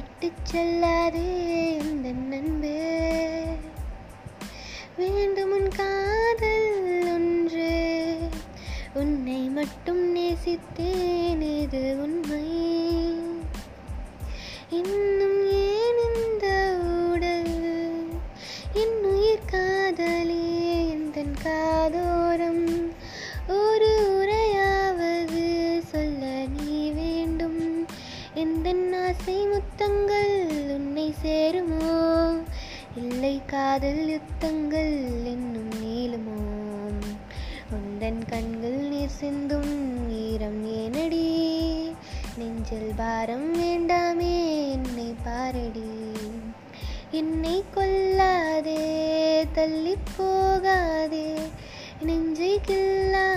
விட்டு செல்லாதே இந்த நண்பே வேண்டும் உன் காதல் ஒன்று உன்னை மட்டும் நேசித்தேன் இது உண்மை இன்னும் ஏன் இந்த ஊடல் என் உயிர் காதலே எந்த காதோரம் ஒரு உரையாவது சொல்ல நீ வேண்டும் எந்த ஆசை முத்தங்கள் உன்னை சேருமோ இல்லை காதல் யுத்தங்கள் என்னும் நீளுமோ உந்தன் கண்கள் நீர் சிந்தும் ஈரம் ஏனடி நெஞ்சில் பாரம் வேண்டாமே என்னை பாரடி என்னை கொல்லாதே தள்ளி போகாதே நெஞ்சை கில்லாதே